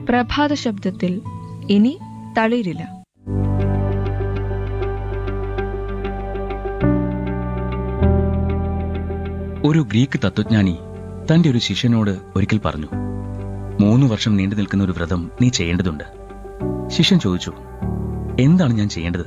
പ്രഭാത ശബ്ദത്തിൽ ഇനി തളിരില്ല ഒരു ഗ്രീക്ക് തത്വജ്ഞാനി തന്റെ ഒരു ശിഷ്യനോട് ഒരിക്കൽ പറഞ്ഞു മൂന്ന് വർഷം നീണ്ടു നിൽക്കുന്ന ഒരു വ്രതം നീ ചെയ്യേണ്ടതുണ്ട് ശിഷ്യൻ ചോദിച്ചു എന്താണ് ഞാൻ ചെയ്യേണ്ടത്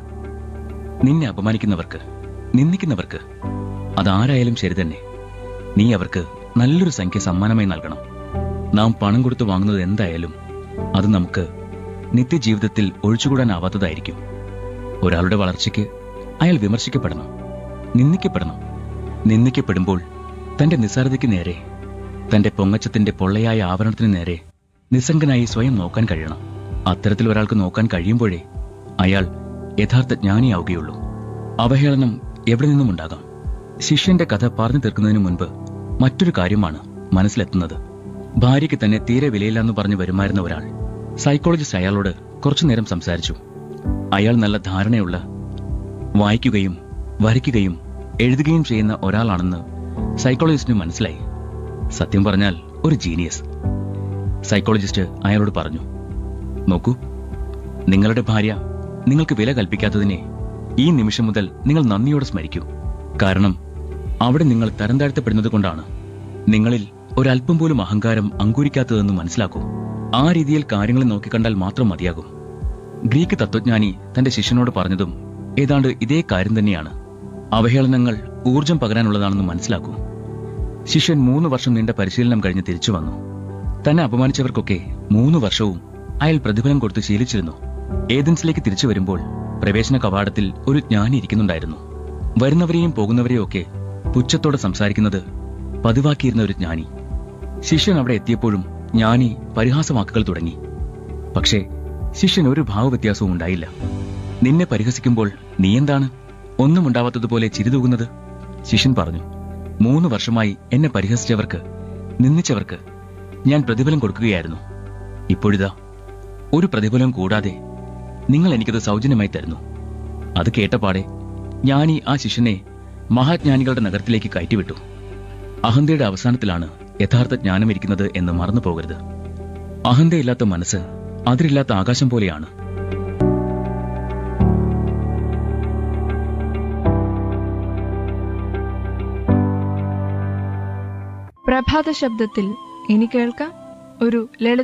നിന്നെ അപമാനിക്കുന്നവർക്ക് നിന്ദിക്കുന്നവർക്ക് അതാരായാലും ശരി തന്നെ നീ അവർക്ക് നല്ലൊരു സംഖ്യ സമ്മാനമായി നൽകണം നാം പണം കൊടുത്ത് വാങ്ങുന്നത് എന്തായാലും അത് നമുക്ക് നിത്യജീവിതത്തിൽ ഒഴിച്ചുകൂടാനാവാത്തതായിരിക്കും ഒരാളുടെ വളർച്ചയ്ക്ക് അയാൾ വിമർശിക്കപ്പെടണം നിന്ദിക്കപ്പെടണം നിന്ദിക്കപ്പെടുമ്പോൾ തന്റെ നിസ്സാരതയ്ക്ക് നേരെ തന്റെ പൊങ്ങച്ചത്തിന്റെ പൊള്ളയായ ആവരണത്തിന് നേരെ നിസ്സംഗനായി സ്വയം നോക്കാൻ കഴിയണം അത്തരത്തിൽ ഒരാൾക്ക് നോക്കാൻ കഴിയുമ്പോഴേ അയാൾ യഥാർത്ഥ ജ്ഞാനിയാവുകയുള്ളൂ അവഹേളനം എവിടെ നിന്നും ഉണ്ടാകാം ശിഷ്യന്റെ കഥ പറഞ്ഞു തീർക്കുന്നതിന് മുൻപ് മറ്റൊരു കാര്യമാണ് മനസ്സിലെത്തുന്നത് ഭാര്യയ്ക്ക് തന്നെ തീരെ വിലയില്ലെന്ന് പറഞ്ഞു വരുമായിരുന്ന ഒരാൾ സൈക്കോളജിസ്റ്റ് അയാളോട് കുറച്ചു നേരം സംസാരിച്ചു അയാൾ നല്ല ധാരണയുള്ള വായിക്കുകയും വരയ്ക്കുകയും എഴുതുകയും ചെയ്യുന്ന ഒരാളാണെന്ന് സൈക്കോളജിസ്റ്റിന് മനസ്സിലായി സത്യം പറഞ്ഞാൽ ഒരു ജീനിയസ് സൈക്കോളജിസ്റ്റ് അയാളോട് പറഞ്ഞു നോക്കൂ നിങ്ങളുടെ ഭാര്യ നിങ്ങൾക്ക് വില കൽപ്പിക്കാത്തതിനെ ഈ നിമിഷം മുതൽ നിങ്ങൾ നന്ദിയോടെ സ്മരിക്കൂ കാരണം അവിടെ നിങ്ങൾ തരം താഴ്ത്തപ്പെടുന്നത് കൊണ്ടാണ് നിങ്ങളിൽ ഒരല്പം പോലും അഹങ്കാരം അങ്കുരിക്കാത്തതെന്ന് മനസ്സിലാക്കൂ ആ രീതിയിൽ കാര്യങ്ങളെ നോക്കിക്കണ്ടാൽ മാത്രം മതിയാകും ഗ്രീക്ക് തത്വജ്ഞാനി തന്റെ ശിഷ്യനോട് പറഞ്ഞതും ഏതാണ്ട് ഇതേ കാര്യം തന്നെയാണ് അവഹേളനങ്ങൾ ഊർജം പകരാനുള്ളതാണെന്ന് മനസ്സിലാക്കൂ ശിഷ്യൻ മൂന്ന് വർഷം നീണ്ട പരിശീലനം കഴിഞ്ഞ് തിരിച്ചു വന്നു തന്നെ അപമാനിച്ചവർക്കൊക്കെ മൂന്ന് വർഷവും അയാൾ പ്രതിഫലം കൊടുത്ത് ശീലിച്ചിരുന്നു ഏതൻസിലേക്ക് തിരിച്ചു വരുമ്പോൾ പ്രവേശന കവാടത്തിൽ ഒരു ജ്ഞാനി ഇരിക്കുന്നുണ്ടായിരുന്നു വരുന്നവരെയും പോകുന്നവരെയും ഒക്കെ പുച്ഛത്തോടെ സംസാരിക്കുന്നത് പതിവാക്കിയിരുന്ന ഒരു ജ്ഞാനി ശിഷ്യൻ അവിടെ എത്തിയപ്പോഴും ജ്ഞാനി പരിഹാസവാക്കുകൾ തുടങ്ങി പക്ഷേ ശിഷ്യൻ ഒരു ഭാവവ്യത്യാസവും ഉണ്ടായില്ല നിന്നെ പരിഹസിക്കുമ്പോൾ നീ എന്താണ് ഒന്നും ഉണ്ടാവാത്തതുപോലെ ചിരിതൂകുന്നത് ശിഷ്യൻ പറഞ്ഞു മൂന്ന് വർഷമായി എന്നെ പരിഹസിച്ചവർക്ക് നിന്ദിച്ചവർക്ക് ഞാൻ പ്രതിഫലം കൊടുക്കുകയായിരുന്നു ഇപ്പോഴിതാ ഒരു പ്രതിഫലം കൂടാതെ നിങ്ങൾ എനിക്കത് സൗജന്യമായി തരുന്നു അത് കേട്ടപാടെ ജ്ഞാനി ആ ശിഷ്യനെ മഹാജ്ഞാനികളുടെ നഗരത്തിലേക്ക് കയറ്റിവിട്ടു അഹന്തയുടെ അവസാനത്തിലാണ് യഥാർത്ഥ ജ്ഞാനമിരിക്കുന്നത് എന്ന് മറന്നു പോകരുത് അഹന്തയില്ലാത്ത മനസ്സ് അതിരില്ലാത്ത ആകാശം പോലെയാണ് പ്രഭാത ശബ്ദത്തിൽ ഇനി കേൾക്കാം ഒരു ലളിത